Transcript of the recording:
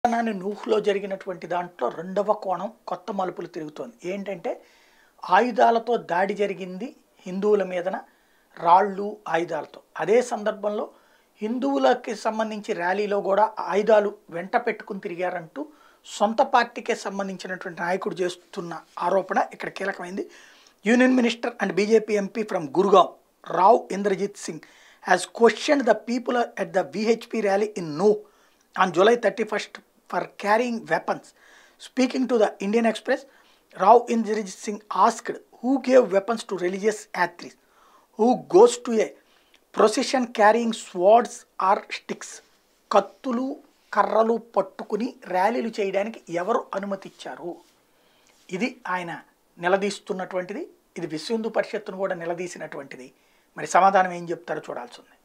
తెలంగాణ నూహ్లో జరిగినటువంటి దాంట్లో రెండవ కోణం కొత్త మలుపులు తిరుగుతోంది ఏంటంటే ఆయుధాలతో దాడి జరిగింది హిందువుల మీదన రాళ్ళు ఆయుధాలతో అదే సందర్భంలో హిందువులకి సంబంధించి ర్యాలీలో కూడా ఆయుధాలు వెంట పెట్టుకుని తిరిగారంటూ సొంత పార్టీకే సంబంధించినటువంటి నాయకుడు చేస్తున్న ఆరోపణ ఇక్కడ కీలకమైంది Union Minister and BJP MP from Gurugram Rao Inderjit Singh has question the people at the VHP rally in Nuh on July thirty first for carrying weapons speaking to the Indian Express Rao Inderjit Singh asked who gave weapons to religious yatris who goes to a procession carrying swords or sticks కత్తులు కర్రలు పట్టుకుని ర్యాలీలు చేయడానికి ఎవరు అనుమతిచ్చారు ఇది ఆయన నిలదీస్తున్నటువంటిది ఇది విశ్వ హిందూ పరిషత్తును కూడా నిలదీసినటువంటిది మరి సమాధానం ఏం చెప్తారో చూడాల్సి ఉంది